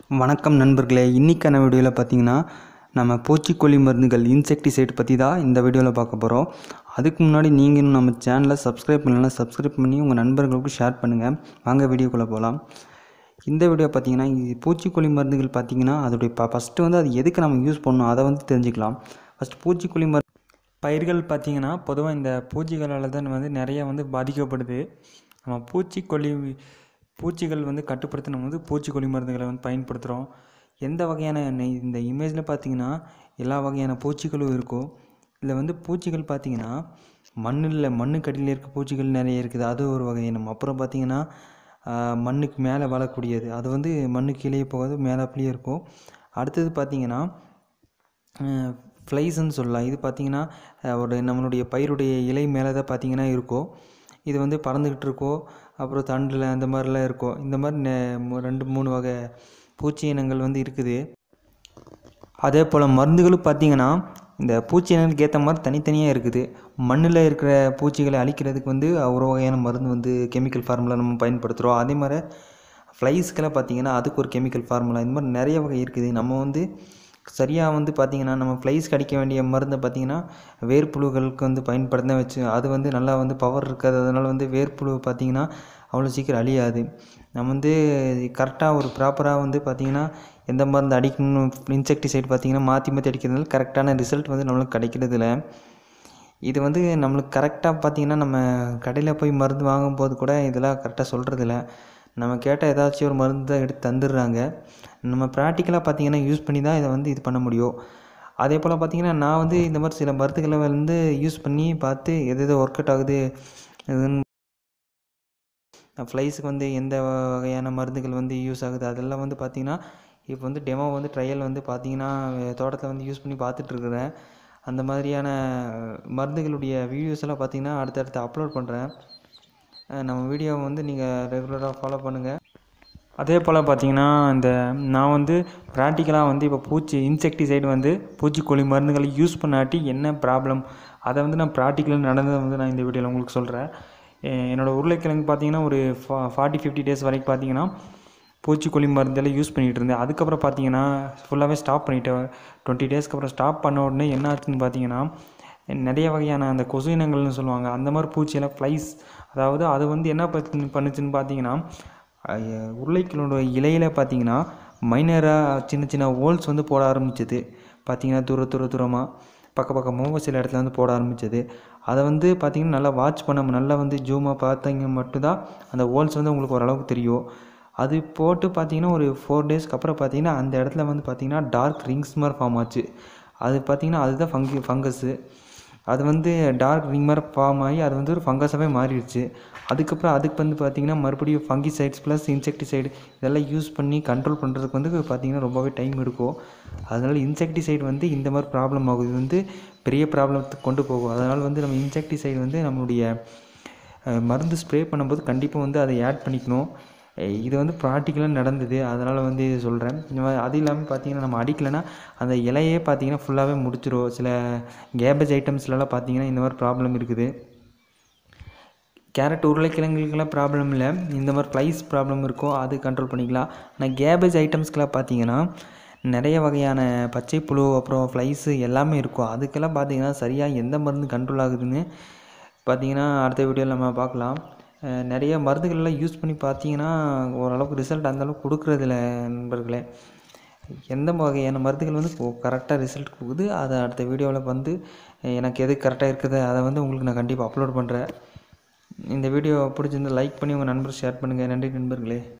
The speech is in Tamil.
வணக்கம் நண்பர்களே இன்றைக்கான வீடியோவில் பார்த்தீங்கன்னா நம்ம பூச்சிக்கொல்லி மருந்துகள் இன்செக்டிசைட் பற்றி தான் இந்த வீடியோவில் பார்க்க போகிறோம் அதுக்கு முன்னாடி நீங்கள் இன்னும் நம்ம சேனலை சப்ஸ்கிரைப் பண்ணலாம் சப்ஸ்கிரைப் பண்ணி உங்கள் நண்பர்களுக்கு ஷேர் பண்ணுங்கள் வாங்க வீடியோக்குள்ளே போகலாம் இந்த வீடியோ பார்த்தீங்கன்னா இது பூச்சிக்கொல்லி மருந்துகள் பார்த்தீங்கன்னா அதோடைய ப ஃபஸ்ட்டு வந்து அது எதுக்கு நம்ம யூஸ் பண்ணணும் அதை வந்து தெரிஞ்சுக்கலாம் ஃபஸ்ட் பூச்சிக்கொல்லி மருந்து பயிர்கள் பார்த்தீங்கன்னா பொதுவாக இந்த பூச்சிகளால் தான் வந்து நிறைய வந்து பாதிக்கப்படுது நம்ம பூச்சிக்கொல்லி பூச்சிகள் வந்து கட்டுப்படுத்த நம்ம வந்து பூச்சிக்கொல்லி மருந்துகளை வந்து பயன்படுத்துகிறோம் எந்த வகையான நெய் இந்த இமேஜில் பார்த்தீங்கன்னா எல்லா வகையான பூச்சிகளும் இருக்கும் இதில் வந்து பூச்சிகள் பார்த்தீங்கன்னா மண்ணில் மண்ணுக்கடியில் இருக்க பூச்சிகள் நிறைய இருக்குது அது ஒரு வகையினம் அப்புறம் பார்த்தீங்கன்னா ஆஹ், மண்ணுக்கு மேலே வாழக்கூடியது அது வந்து மண்ணுக்கு கீழே போகாது மேலே அப்படியே இருக்கும் அடுத்தது பார்த்தீங்கன்னா ஃப்ளைஸ்ன்னு சொல்லலாம் இது பார்த்திங்கன்னா அஹ், ஒரு நம்மளுடைய பயிருடைய இலை மேலே தான் பார்த்தீங்கன்னா இருக்கும் இது வந்து பறந்துக்கிட்டு இருக்கோ அப்புறம் தண்டில் அந்த மாதிரிலாம் இருக்கும் இந்த மாதிரி நெ- மு- ரெண்டு மூணு வகை பூச்சி இனங்கள் வந்து இருக்குது அதே போல் மருந்துகளும் பார்த்தீங்கன்னா இந்த பூச்சி இனங்களுக்கு ஏற்ற மாதிரி தனித்தனியாக இருக்குது மண்ணில் இருக்கிற பூச்சிகளை அழிக்கிறதுக்கு வந்து ஒரு வகையான மருந்து வந்து கெமிக்கல் ஃபார்முலா நம்ம பயன்படுத்துகிறோம் அதே மாதிரி ஃப்ளைஸ்க்கெல்லாம் பார்த்தீங்கன்னா அதுக்கு ஒரு கெமிக்கல் ஃபார்முலா இந்த மாதிரி நிறைய வகை இருக்குது நம்ம வந்து சரியாக வந்து பார்த்திங்கன்னா நம்ம ஃப்ளைஸ் கடிக்க வேண்டிய மருந்தை பார்த்திங்கன்னா வேர்ப்புழுகளுக்கு வந்து பயன்படுத்த வச்சு அது வந்து நல்லா வந்து பவர் இருக்காது அதனால் வந்து வேர்ப்புழு பார்த்திங்கன்னா அவ்வளோ சீக்கிரம் அழியாது நம்ம வந்து கரெக்டாக ஒரு ப்ராப்பராக வந்து பார்த்திங்கன்னா எந்த மருந்து அடிக்கணும் இன்செக்டிசைட் பார்த்திங்கன்னா மாற்றி மாற்றி அடிக்கிறதுனால கரெக்டான ரிசல்ட் வந்து நம்மளுக்கு கிடைக்கிறதில்ல இது வந்து நம்மளுக்கு கரெக்டாக பார்த்தீங்கன்னா நம்ம கடையில் போய் மருந்து வாங்கும்போது கூட இதெல்லாம் கரெக்டாக சொல்கிறதில்ல நம்ம கேட்ட ஏதாச்சும் ஒரு மருந்து தான் எடுத்து தந்துடுறாங்க நம்ம ப்ராக்டிக்கலாக பார்த்தீங்கன்னா யூஸ் பண்ணி தான் இதை வந்து இது பண்ண முடியும் அதே போல் பார்த்தீங்கன்னா நான் வந்து இந்த மாதிரி சில மருந்துகளை வந்து யூஸ் பண்ணி பார்த்து எது எது ஒர்க் அவுட் ஆகுது இதுன்னு ஃப்ளைஸுக்கு வந்து எந்த வகையான மருந்துகள் வந்து யூஸ் ஆகுது அதெல்லாம் வந்து பார்த்திங்கன்னா இப்போ வந்து டெமோ வந்து ட்ரையல் வந்து பார்த்திங்கன்னா தோட்டத்தில் வந்து யூஸ் பண்ணி பார்த்துட்ருக்குறேன் அந்த மாதிரியான மருந்துகளுடைய வீடியோஸ் எல்லாம் பார்த்திங்கன்னா அடுத்தடுத்து அப்லோட் பண்ணுறேன் நம்ம வீடியோவை வந்து நீங்கள் ரெகுலராக ஃபாலோ பண்ணுங்கள் அதே போல் பார்த்தீங்கன்னா இந்த நான் வந்து ப்ராக்டிக்கலாக வந்து இப்போ பூச்சி இன்செக்டிசைடு வந்து பூச்சிக்கொல்லி மருந்துகளை யூஸ் பண்ணாட்டி என்ன ப்ராப்ளம் அதை வந்து நான் ப்ராக்டிக்கலாக நடந்ததை வந்து நான் இந்த வீடியோவில் உங்களுக்கு சொல்கிறேன் என்னோடய உருளைக்கிழங்கு பார்த்தீங்கன்னா ஒரு ஃபா ஃபார்ட்டி ஃபிஃப்டி டேஸ் வரைக்கும் பார்த்தீங்கன்னா பூச்சிக்கொல்லி மருந்தெல்லாம் யூஸ் பண்ணிகிட்டு இருந்தேன் அதுக்கப்புறம் பார்த்தீங்கன்னா ஃபுல்லாகவே ஸ்டாப் பண்ணிட்டேன் டுவெண்ட்டி டேஸ்க்கு அப்புறம் ஸ்டாப் பண்ண உடனே என்ன ஆச்சுன்னு பார்த்தீங்கன்னா நிறைய வகையான அந்த கொசு இனங்கள்னு சொல்லுவாங்க அந்த மாதிரி பூச்சியெல்லாம் ஃப்ளைஸ் அதாவது அது வந்து என்ன பண்ணு பண்ணுச்சுன்னு பார்த்தீங்கன்னா அஹ் உருளைக்கிழோட இலையில பார்த்தீங்கன்னா மைனராக சின்ன சின்ன ஹோல்ஸ் வந்து போட ஆரம்பிச்சது பார்த்தீங்கன்னா தூர தூர தூரமாக பக்க பக்கமாக சில இடத்துல வந்து போட ஆரம்பிச்சது அதை வந்து பார்த்தீங்கன்னா நல்லா வாட்ச் பண்ண நல்லா வந்து ஜூமாக பார்த்தீங்க மட்டும்தான் அந்த ஹோல்ஸ் வந்து உங்களுக்கு ஓரளவுக்கு தெரியும் அது போட்டு பார்த்தீங்கன்னா ஒரு ஃபோர் டேஸ்க்கு அப்புறம் பார்த்தீங்கன்னா அந்த இடத்துல வந்து பார்த்தீங்கன்னா டார்க் ரிங்ஸ் மாதிரி ஃபார்ம் ஆச்சு அது பார்த்தீங்கன்னா அதுதான் ஃபங்கி ஃபங்கஸ்ஸு அது வந்து டார்க் ரிங் மாதிரி ஃபார்ம் ஆகி அது வந்து ஒரு ஃபங்கஸாகவே மாறிடுச்சு அதுக்கப்புறம் அதுக்கு வந்து பார்த்திங்கன்னா மறுபடியும் ஃபங்கிசைட்ஸ் ப்ளஸ் இன்செக்டிசைடு இதெல்லாம் யூஸ் பண்ணி கண்ட்ரோல் பண்ணுறதுக்கு வந்து பார்த்திங்கன்னா ரொம்பவே டைம் எடுக்கும் அதனால் இன்செக்டிசைடு வந்து இந்த மாதிரி ப்ராப்ளம் ஆகும் இது வந்து பெரிய ப்ராப்ளத்துக்கு கொண்டு போகும் அதனால் வந்து நம்ம இன்செக்டிசைடு வந்து நம்மளுடைய அஹ், மருந்து ஸ்ப்ரே பண்ணும்போது கண்டிப்பாக வந்து அதை ஆட் பண்ணிக்கணும் அஹ் இது வந்து ப்ராக்டிக்கலாக நடந்தது அதனால் வந்து இது சொல்கிறேன் இந்த மாதிரி அது இல்லாமல் பார்த்தீங்கன்னா நம்ம அடிக்கலைன்னா அந்த இலையே பார்த்தீங்கன்னா ஃபுல்லாகவே முடிச்சிடும் சில கேபேஜ் ஐட்டம்ஸ்லலாம் பார்த்தீங்கன்னா இந்த மாதிரி ப்ராப்ளம் இருக்குது கேரட் உருளைக்கிழங்குக்கெல்லாம் ப்ராப்ளம் இல்லை இந்த மாதிரி ஃப்ளைஸ் ப்ராப்ளம் இருக்கோ அது கண்ட்ரோல் பண்ணிக்கலாம் ஆனால் கேபேஜ் ஐட்டம்ஸ்க்கெல்லாம் பார்த்தீங்கன்னா நிறைய வகையான பச்சை புழு அப்புறம் ஃப்ளைஸு எல்லாமே இருக்கும் அதுக்கெல்லாம் பார்த்தீங்கன்னா சரியாக எந்த மருந்து கண்ட்ரோல் ஆகுதுன்னு பார்த்தீங்கன்னா அடுத்த வீடியோவில் நம்ம பார்க்கலாம் அஹ் நிறைய மருந்துகள்லாம் யூஸ் பண்ணி பார்த்தீங்கன்னா ஓரளவுக்கு ரிசல்ட் அந்தளவுக்கு கொடுக்குறதில்ல நண்பர்களே எந்த வகையான மருந்துகள் வந்து கரெக்டாக ரிசல்ட் கொடுக்குது அதை அடுத்த வீடியோவில் வந்து எனக்கு எது கரெக்டாக இருக்குது அதை வந்து உங்களுக்கு நான் கண்டிப்பாக அப்லோட் பண்ணுறேன் இந்த வீடியோ பிடிச்சிருந்தா லைக் பண்ணி உங்கள் நண்பர் ஷேர் பண்ணுங்கள் நன்றி நண்பர்களே